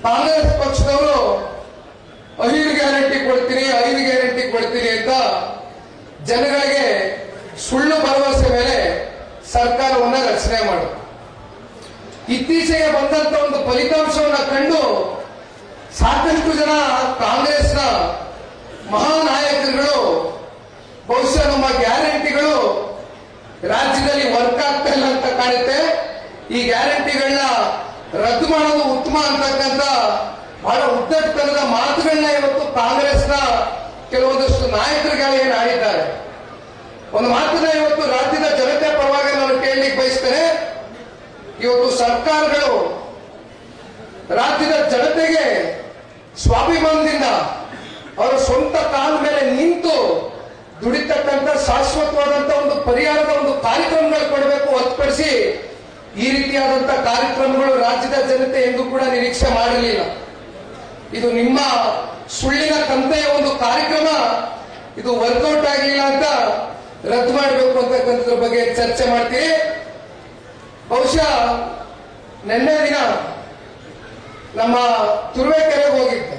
ಕಾಂಗ್ರೆಸ್ ಪಕ್ಷದವರು ಐದು ಗ್ಯಾರಂಟಿ ಕೊಡ್ತೀನಿ ಐದು ಗ್ಯಾರಂಟಿ ಕೊಡ್ತೀನಿ ಅಂತ ಜನಗಳಿಗೆ ಸುಳ್ಳು ಭರವಸೆ ಮೇಲೆ ಸರ್ಕಾರವನ್ನ ರಚನೆ ಮಾಡು ಇತ್ತೀಚೆಗೆ ಬಂದಂತ ಒಂದು ಫಲಿತಾಂಶವನ್ನ ಕಂಡು ಸಾಕಷ್ಟು ಜನ ಕಾಂಗ್ರೆಸ್ನ ಮಹಾನಾಯಕರುಗಳು ಬಹುಶಃ ನಮ್ಮ ಗ್ಯಾರಂಟಿಗಳು ರಾಜ್ಯದಲ್ಲಿ ವರ್ಕ್ ಆಗ್ತಾ ಇಲ್ಲ ಅಂತ ಕಾಣುತ್ತೆ ಈ ಗ್ಯಾರಂಟಿಗಳನ್ನ ರದ್ದು ಮಾಡೋದು ಉತ್ತಮ ಅಂತಕ್ಕಂಥ ಬಹಳ ಉದ್ದಟತನದ ಮಾತುಗಳನ್ನ ಇವತ್ತು ಕಾಂಗ್ರೆಸ್ನ ಕೆಲವೊಂದಷ್ಟು ನಾಯಕರುಗಳು ಏನು ಆಡಿದ್ದಾರೆ ಒಂದು ಮಾತನ್ನ ಇವತ್ತು ರಾಜ್ಯದ ಜನತೆ ಪರವಾಗಿ ನಾನು ಕೇಳಲಿಕ್ಕೆ ಬಯಸ್ತೇನೆ ಇವತ್ತು ಸರ್ಕಾರಗಳು ರಾಜ್ಯದ ಜನತೆಗೆ ಸ್ವಾಭಿಮಾನದಿಂದ ಅವರ ಸ್ವಂತ ಕಾಲ ಮೇಲೆ ನಿಂತು ದುಡಿತಕ್ಕಂಥ ಶಾಶ್ವತವಾದಂತ ಒಂದು ಪರಿಹಾರದ ಒಂದು ಕಾರ್ಯಕ್ರಮಗಳು ಕೊಡಬೇಕು ಹೊರತುಪಡಿಸಿ ಈ ರೀತಿಯಾದಂತ ಕಾರ್ಯಕ್ರಮಗಳು ರಾಜ್ಯದ ಜನತೆ ಎಂದು ಕೂಡ ನಿರೀಕ್ಷೆ ಮಾಡಲಿಲ್ಲ ಇದು ನಿಮ್ಮ ಸುಳ್ಳಿನ ಕಂತೆಯ ಒಂದು ಕಾರ್ಯಕ್ರಮ ಇದು ವರ್ಕೌಟ್ ಆಗಲಿಲ್ಲ ಅಂತ ರದ್ದು ಮಾಡಬೇಕು ಅಂತಕ್ಕಂಥದ್ರ ಬಗ್ಗೆ ಚರ್ಚೆ ಮಾಡ್ತೀವಿ ಬಹುಶಃ ನಿನ್ನೆ ದಿನ ನಮ್ಮ ತುರುವೇಕೆರೆಗೆ ಹೋಗಿದ್ದೆ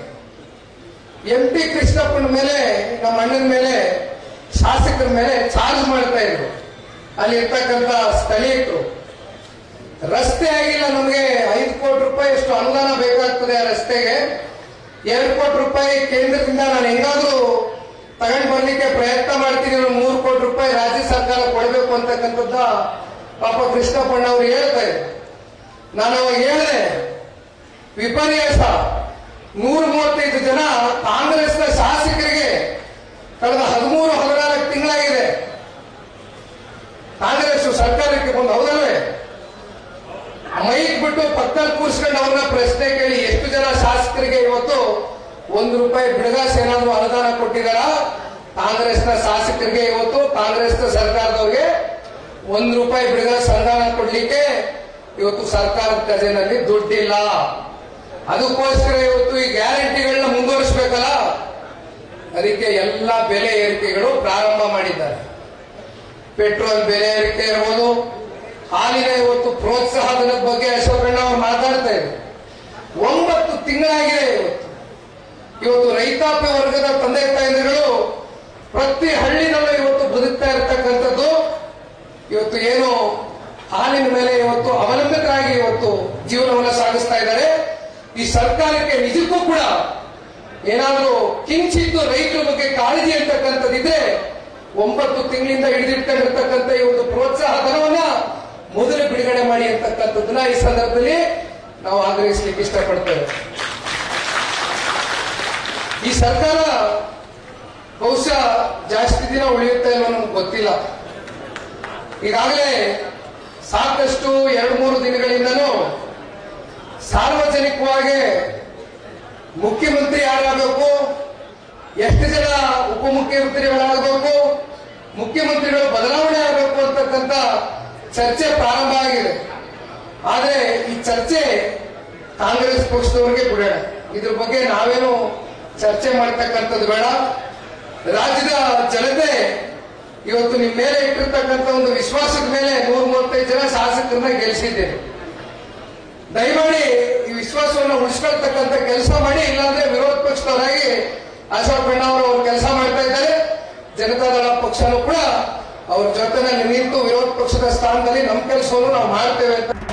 ಎಂ ಟಿ ಕೃಷ್ಣಪ್ಪನ ಮೇಲೆ ನಮ್ಮ ಅಣ್ಣನ ಮೇಲೆ ಶಾಸಕರ ಮೇಲೆ ಚಾರ್ಜ್ ಮಾಡ್ತಾ ಇದ್ರು ಅಲ್ಲಿ ಇರ್ತಕ್ಕಂಥ ಸ್ಥಳೀಯರು ರಸ್ತೆ ಆಗಿಲ್ಲ ನಮಗೆ ಐದು ಕೋಟಿ ರೂಪಾಯಿ ಎಷ್ಟು ಅನುದಾನ ಬೇಕಾಗ್ತದೆ ಆ ರಸ್ತೆಗೆ ಎರಡು ಕೋಟಿ ರೂಪಾಯಿ ಕೇಂದ್ರದಿಂದ ನಾನು ಹೆಂಗಾದ್ರೂ ತಗೊಂಡ್ ಬರ್ಲಿಕ್ಕೆ ಪ್ರಯತ್ನ ಮಾಡ್ತೀನಿ ಒಂದು ಮೂರು ಕೋಟಿ ರೂಪಾಯಿ ರಾಜ್ಯ ಸರ್ಕಾರ ಕೊಡಬೇಕು ಅಂತಕ್ಕಂಥದ್ದ ಪಾಪ ಕೃಷ್ಣಪ್ಪಣ್ಣ ಅವರು ಹೇಳ್ತಾ ಇದ್ರು ನಾನು ಅವಾಗ ಹೇಳಿದೆ ವಿಪರ್ಯಾಸ ನೂರ ಮೂವತ್ತೈದು ಜನ ಕಾಂಗ್ರೆಸ್ನ ಶಾಸಕರಿಗೆ ಕಳೆದ ಹದಿಮೂರು ಹದಿನಾಲ್ಕು ತಿಂಗಳಾಗಿದೆ ಕಾಂಗ್ರೆಸ್ ಸರ್ಕಾರಕ್ಕೆ ಬಂದು ಹೌದಲ್ವೇ ಮೈಕ್ ಬಿಟ್ಟು ಪಕ್ಕದಲ್ಲಿ ಕೂರ್ಸ್ಕೊಂಡು ಅವ್ರನ್ನ ಪ್ರಶ್ನೆ ಕೇಳಿ ಎಷ್ಟು ಜನ ಶಾಸಕರಿಗೆ ಇವತ್ತು ಒಂದು ರೂಪಾಯಿ ಬಿಡುಗಾಸ ಏನಾದ್ರು ಅನುದಾನ ಕೊಟ್ಟಿದಾರ ಕಾಂಗ್ರೆಸ್ನ ಶಾಸಕರಿಗೆ ಇವತ್ತು ಕಾಂಗ್ರೆಸ್ನ ಸರ್ಕಾರದವ್ರಿಗೆ ಒಂದು ರೂಪಾಯಿ ಬಿಡುಗಾಸ ಅನುದಾನ ಕೊಡ್ಲಿಕ್ಕೆ ಇವತ್ತು ಸರ್ಕಾರದ ಖಜಾನಲ್ಲಿ ದುಡ್ಡಿಲ್ಲ ಅದಕ್ಕೋಸ್ಕರ ಇವತ್ತು ಈ ಗ್ಯಾರಂಟಿಗಳನ್ನ ಮುಂದುವರಿಸಬೇಕಲ್ಲ ಅದಕ್ಕೆ ಎಲ್ಲ ಬೆಲೆ ಏರಿಕೆಗಳು ಪ್ರಾರಂಭ ಮಾಡಿದ್ದಾರೆ ಪೆಟ್ರೋಲ್ ಬೆಲೆ ಏರಿಕೆ ಇರ್ಬೋದು ಹಾಲಿನ ಇವತ್ತು ಪ್ರೋತ್ಸಾಹದ ಬಗ್ಗೆ ಅಶೋಕಣ್ಣ ಅವರು ಮಾತಾಡ್ತಾ ಇದ್ರು ಒಂಬತ್ತು ತಿಂಗಳಾಗಿದೆ ಇವತ್ತು ಇವತ್ತು ರೈತಾಪಿ ವರ್ಗದ ತಂದೆ ತಾಯಿಗಳು ಪ್ರತಿ ಹಳ್ಳಿನಲ್ಲೂ ಇವತ್ತು ಬದುಕ್ತಾ ಇರತಕ್ಕಂಥದ್ದು ಇವತ್ತು ಏನು ಹಾಲಿನ ಮೇಲೆ ಇವತ್ತು ಅವಲಂಬಿತರಾಗಿ ಇವತ್ತು ಜೀವನವನ್ನು ಸಾಗಿಸ್ತಾ ಇದ್ದಾರೆ ಈ ಸರ್ಕಾರಕ್ಕೆ ನಿಜಕ್ಕೂ ಕೂಡ ಏನಾದರೂ ಕಿಂಚಿತ್ತು ರೈತರ ಬಗ್ಗೆ ಕಾಳಜಿ ಅಂತಕ್ಕಂಥದ್ದಿದ್ರೆ ಒಂಬತ್ತು ತಿಂಗಳಿಂದ ಹಿಡಿದಿಟ್ಕೊಂಡಿರ್ತಕ್ಕಂಥ ಈ ಒಂದು ಪ್ರೋತ್ಸಾಹ ಧನವನ್ನ ಮೊದಲು ಬಿಡುಗಡೆ ಮಾಡಿ ಅಂತಕ್ಕಂಥದ್ದನ್ನ ಈ ಸಂದರ್ಭದಲ್ಲಿ ನಾವು ಆಗ್ರಹಿಸಲಿಕ್ಕೆ ಇಷ್ಟಪಡ್ತೇವೆ ಈ ಸರ್ಕಾರ ಬಹುಶಃ ಜಾಸ್ತಿ ದಿನ ಉಳಿಯುತ್ತೆ ಇಲ್ವೋ ನಮ್ಗೆ ಗೊತ್ತಿಲ್ಲ ಈಗಾಗಲೇ ಸಾಕಷ್ಟು ಎರಡು ಮೂರು ದಿನಗಳಿಂದನೂ ಸಾರ್ವಜನಿಕವಾಗಿ ಮುಖ್ಯಮಂತ್ರಿ ಯಾರಾಗಬೇಕು ಎಷ್ಟು ಜನ ಉಪಮುಖ್ಯಮಂತ್ರಿಗಳಾಗಬೇಕು ಮುಖ್ಯಮಂತ್ರಿಗಳು ಬದಲಾವಣೆ ಆಗಬೇಕು ಅಂತಕ್ಕಂಥ ಚರ್ಚೆ ಪ್ರಾರಂಭ ಆಗಿದೆ ಆದರೆ ಈ ಚರ್ಚೆ ಕಾಂಗ್ರೆಸ್ ಪಕ್ಷದವರಿಗೆ ಬಿಡೋಣ ಇದ್ರ ಬಗ್ಗೆ ನಾವೇನು ಚರ್ಚೆ ಮಾಡ್ತಕ್ಕಂಥದ್ದು ಬೇಡ ರಾಜ್ಯದ ಜನತೆ ಇವತ್ತು ನಿಮ್ಮ ಮೇಲೆ ಇಟ್ಟಿರ್ತಕ್ಕಂಥ ಒಂದು ವಿಶ್ವಾಸದ ಮೇಲೆ ನೂರ ಮೂವತ್ತೈದು ಜನ ಶಾಸಕರನ್ನ ಗೆಲ್ಲಿಸಿದ್ದೇವೆ ದಯಮಾಡಿ ಈ ವಿಶ್ವಾಸವನ್ನು ಉಳಿಸ್ಕೊಳ್ತಕ್ಕಂಥ ಕೆಲಸ ಮಾಡಿ ಇಲ್ಲಾಂದ್ರೆ ವಿರೋಧ ಪಕ್ಷದವರಾಗಿ ಅಶೋಕ್ ಅವರು ಅವ್ರು ಕೆಲಸ ಮಾಡ್ತಾ ಇದ್ದಾರೆ ಜನತಾದಳ ಪಕ್ಷನೂ ಕೂಡ ಅವ್ರ ಜೊತೆನಲ್ಲಿ ನಿಂತು ವಿರೋಧ ಪಕ್ಷದ ಸ್ಥಾನದಲ್ಲಿ ನಮ್ಮ ಕೆಲಸವನ್ನು ನಾವು ಮಾಡ್ತೇವೆ ಅಂತ